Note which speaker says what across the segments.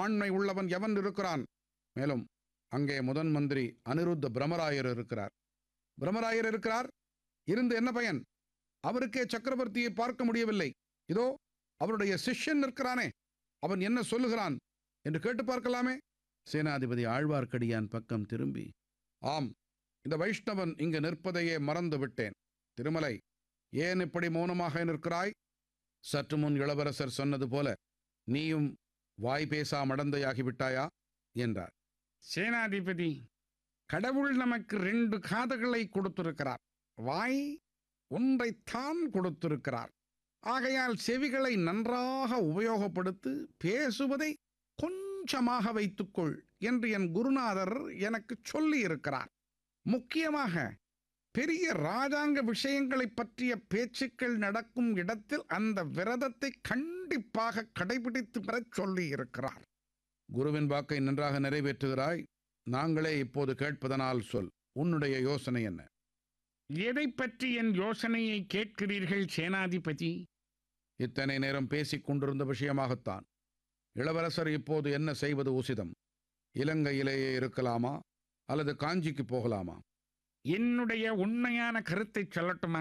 Speaker 1: ஆண்மை உள்ளவன் எவன் இருக்கிறான் மேலும் அங்கே முதன் மந்திரி அனிருத்த பிரமராயர் இருக்கிறார் பிரமராயர் இருக்கிறார் இருந்து என்ன பயன் அவருக்கே சக்கரவர்த்தியை பார்க்க முடியவில்லை இதோ அவருடைய சிஷ்யன் நிற்கிறானே அவன் என்ன சொல்லுகிறான் என்று கேட்டு பார்க்கலாமே சேனாதிபதி ஆழ்வார்க்கடியான் பக்கம் திரும்பி ஆம் இந்த வைஷ்ணவன் இங்கு நிற்பதையே மறந்து விட்டேன் திருமலை ஏன் இப்படி மௌனமாக நிற்கிறாய் சற்று முன் இளவரசர் சொன்னது போல நீயும் வாய் பேசா மடந்தையாகிவிட்டாயா என்றார்
Speaker 2: சேனாதிபதி கடவுள் நமக்கு ரெண்டு காதுகளை கொடுத்திருக்கிறார் வாய் ஒன்றைத்தான் கொடுத்திருக்கிறார் ஆகையால் செவிகளை நன்றாக உபயோகப்படுத்து பேசுவதை கொஞ்சமாக வைத்துக்கொள் என்று என் குருநாதர் எனக்கு சொல்லி இருக்கிறார் முக்கியமாக பெரிய ராஜாங்க விஷயங்களைப் பற்றிய பேச்சுக்கள் நடக்கும் இடத்தில் அந்த விரதத்தை கண்டிப்பாக கடைபிடித்து வரச் சொல்லி இருக்கிறார்
Speaker 1: குருவின் வாக்கை நன்றாக நிறைவேற்றுகிறாய் நாங்களே இப்போது கேட்பதனால் சொல் உன்னுடைய யோசனை என்ன
Speaker 2: எதை பற்றி என் யோசனையை கேட்கிறீர்கள் சேனாதிபதி
Speaker 1: இத்தனை நேரம் பேசிக் கொண்டிருந்த விஷயமாகத்தான் இளவரசர் இப்போது என்ன செய்வது உசிதம் இலங்கையிலேயே இருக்கலாமா அல்லது காஞ்சிக்கு போகலாமா
Speaker 2: என்னுடைய உண்மையான கருத்தை சொல்லட்டுமா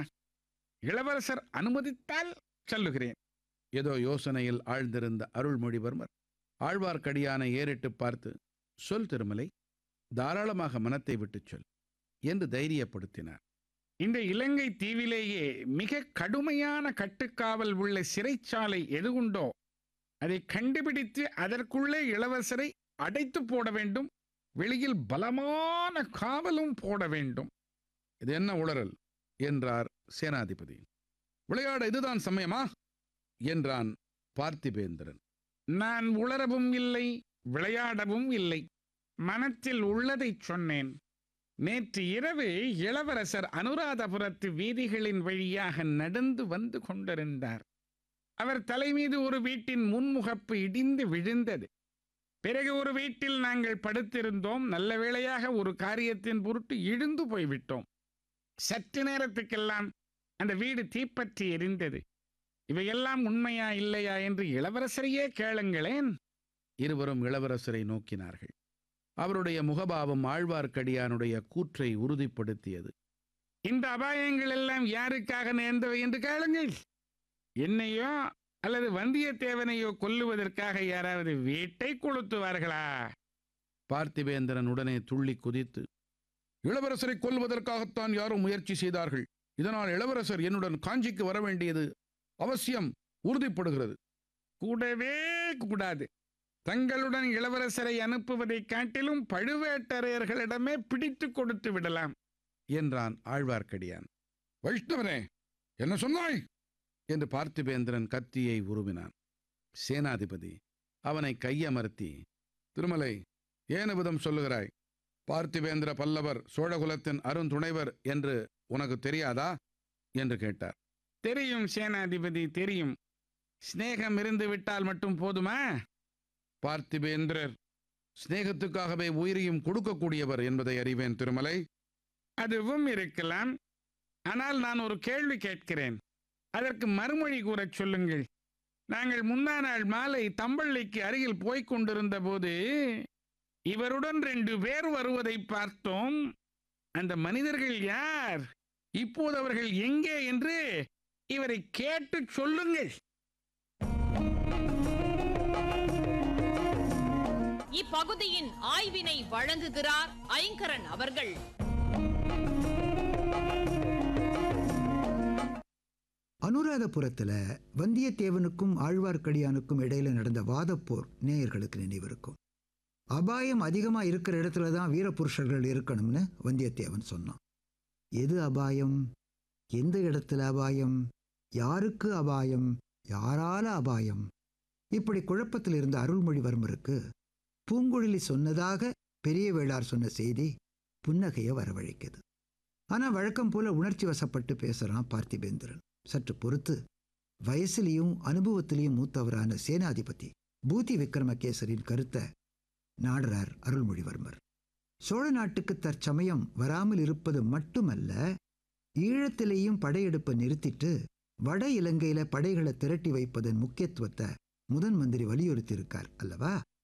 Speaker 2: இளவரசர் அனுமதித்தால் சொல்லுகிறேன்
Speaker 1: ஏதோ யோசனையில் ஆழ்ந்திருந்த அருள்மொழிவர்மர் ஆழ்வார்க்கடியானை ஏறிட்டு பார்த்து சொல் திருமலை தாராளமாக மனத்தை விட்டுச் சொல் என்று தைரியப்படுத்தினார்
Speaker 2: இந்த இலங்கை தீவிலேயே மிக கடுமையான கட்டுக்காவல் உள்ள சிறைச்சாலை எது உண்டோ அதை கண்டுபிடித்து அதற்குள்ளே இளவரசரை அடைத்து போட வேண்டும் வெளியில் பலமான காவலும் போட வேண்டும்
Speaker 1: இது என்ன உளறல் என்றார் சேனாதிபதி விளையாட இதுதான் சமயமா என்றான் பார்த்திபேந்திரன்
Speaker 2: நான் உளரவும் இல்லை விளையாடவும் இல்லை மனத்தில் உள்ளதைச் சொன்னேன் நேற்று இரவு இளவரசர் அனுராதபுரத்து வீதிகளின் வழியாக நடந்து வந்து கொண்டிருந்தார் அவர் தலைமீது ஒரு வீட்டின் முன்முகப்பு இடிந்து விழுந்தது பிறகு ஒரு வீட்டில் நாங்கள் படுத்திருந்தோம் நல்ல வேளையாக ஒரு காரியத்தின் பொருட்டு இழுந்து போய்விட்டோம் சற்று நேரத்துக்கெல்லாம் அந்த வீடு தீப்பற்றி எரிந்தது இவையெல்லாம் உண்மையா இல்லையா என்று இளவரசரையே கேளுங்களேன்
Speaker 1: இருவரும் இளவரசரை நோக்கினார்கள் அவருடைய முகபாவம் ஆழ்வார்க்கடியானுடைய கூற்றை உறுதிப்படுத்தியது
Speaker 2: இந்த அபாயங்கள் எல்லாம் யாருக்காக நேர்ந்தவை என்று கேளுங்கள் என்னையோ அல்லது வந்தியத்தேவனையோ கொல்லுவதற்காக யாராவது வீட்டை கொளுத்துவார்களா
Speaker 1: பார்த்திபேந்திரன் உடனே துள்ளி குதித்து இளவரசரை கொல்வதற்காகத்தான் யாரும் முயற்சி செய்தார்கள் இதனால் இளவரசர் என்னுடன் காஞ்சிக்கு வர வேண்டியது அவசியம் உறுதிப்படுகிறது
Speaker 2: கூடவே கூடாது தங்களுடன் இளவரசரை அனுப்புவதைக் காட்டிலும் பழுவேட்டரையர்களிடமே பிடித்து கொடுத்து விடலாம்
Speaker 1: என்றான் ஆழ்வார்க்கடியான் வைஷ்ணவனே என்ன சொன்னாய் என்று பார்த்திபேந்திரன் கத்தியை உருவினான் சேனாதிபதி அவனை கையமர்த்தி திருமலை ஏன் விதம் சொல்லுகிறாய் பார்த்திபேந்திர பல்லவர் சோழகுலத்தின் அருந்துணைவர் என்று உனக்கு தெரியாதா என்று கேட்டார்
Speaker 2: தெரியும் சேனாதிபதி தெரியும் சிநேகம் இருந்து விட்டால் மட்டும் போதுமா
Speaker 1: பார்த்திபேந்திரர் சிநேகத்துக்காகவே உயிரையும் கொடுக்கக்கூடியவர் என்பதை அறிவேன் திருமலை
Speaker 2: அதுவும் இருக்கலாம் ஆனால் நான் ஒரு கேள்வி கேட்கிறேன் அதற்கு மறுமொழி கூறச் சொல்லுங்கள் நாங்கள் முந்தா நாள் மாலை தம்பள்ளிக்கு அருகில் போய்க் கொண்டிருந்த போது இவருடன் ரெண்டு பேர் வருவதை பார்த்தோம் அந்த மனிதர்கள் யார் இப்போது அவர்கள் எங்கே என்று இவரை கேட்டு சொல்லுங்கள்
Speaker 3: இப்பகுதியின் ஆய்வினை வழங்குகிறார் ஐங்கரன் அவர்கள்
Speaker 4: அனுராதபுரத்துல வந்தியத்தேவனுக்கும் ஆழ்வார்க்கடியானுக்கும் இடையில நடந்த வாதப்போர் நேயர்களுக்கு நினைவிருக்கும் அபாயம் அதிகமா இருக்கிற இடத்துல தான் வீரபுருஷர்கள் இருக்கணும்னு வந்தியத்தேவன் சொன்னான் எது அபாயம் எந்த இடத்துல அபாயம் யாருக்கு அபாயம் யாரால அபாயம் இப்படி குழப்பத்தில் இருந்த அருள்மொழிவர்மருக்கு பூங்குழலி சொன்னதாக பெரிய வேளார் சொன்ன செய்தி புன்னகைய வரவழைக்குது ஆனா வழக்கம் போல உணர்ச்சி வசப்பட்டு பேசுறான் பார்த்திபேந்திரன் சற்று பொறுத்து வயசிலையும் அனுபவத்திலையும் மூத்தவரான சேனாதிபதி பூதி விக்ரமகேசரின் கருத்தை நாடுறார் அருள்மொழிவர்மர் சோழ நாட்டுக்கு தற்சமயம் வராமல் இருப்பது மட்டுமல்ல ஈழத்திலேயும் படையெடுப்பை நிறுத்திட்டு வட இலங்கையில படைகளை திரட்டி வைப்பதன் முக்கியத்துவத்தை முதன் மந்திரி வலியுறுத்தி இருக்கார் அல்லவா